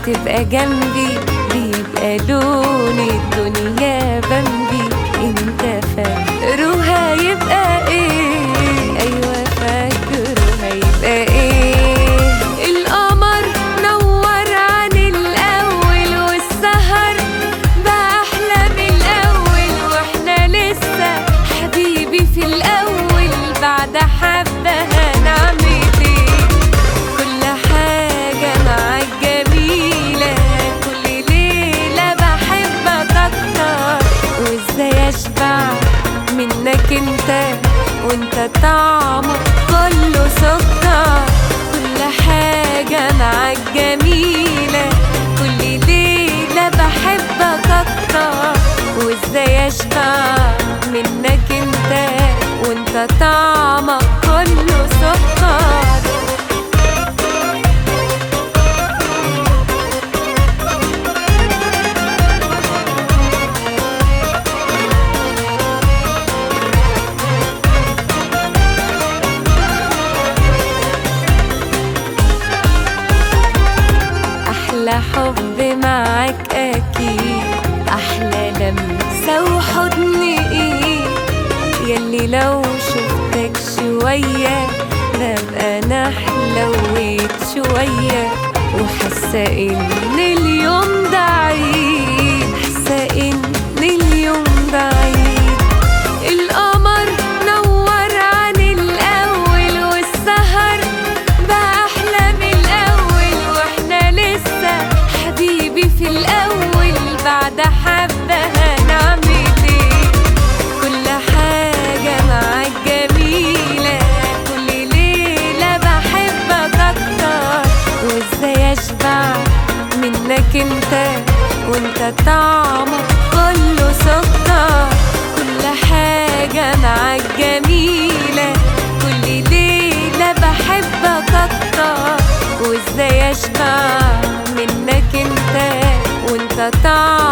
تبقى جنبي بيبقى لون الدنيا بمبي انت فاكره هيبقى ايه ايوه فاكره هيبقى ايه القمر نور عن الاول والسهر بقى احلى من الاول واحنا لسه حبيبي في الاول بعد حبه هنعمل ايه كل حاجة معاك جميلة كل ليلة بحبك أكتر وإزاي أشبع منك أنت وأنت طعمك كله سكر كل حاجة معاك جميلة كل ليلة بحبك أكتر وإزاي أشبع منك أنت وأنت طعمك كله سكر أحلى حب معاك أكيد أحلى لمسة وحضن إيد يلي لو شفتك شوية ببقى أنا حلويت شوية وحاسة إن اليوم ده عيد حاسة إن اليوم ده عيد القمر نور عن الأول والسهر بقى أحلى من الأول وإحنا لسه حبيبي في الأول بعد حبة هنعمل إيه كل حاجة معاك جميلة كل ليلة بحبك أكتر وإزاي أشبع منك أنت وأنت طعمك كله سكر كل حاجة معاك جميلة كل ليلة بحبك أكتر وإزاي أشبع منك أنت وأنت طعمك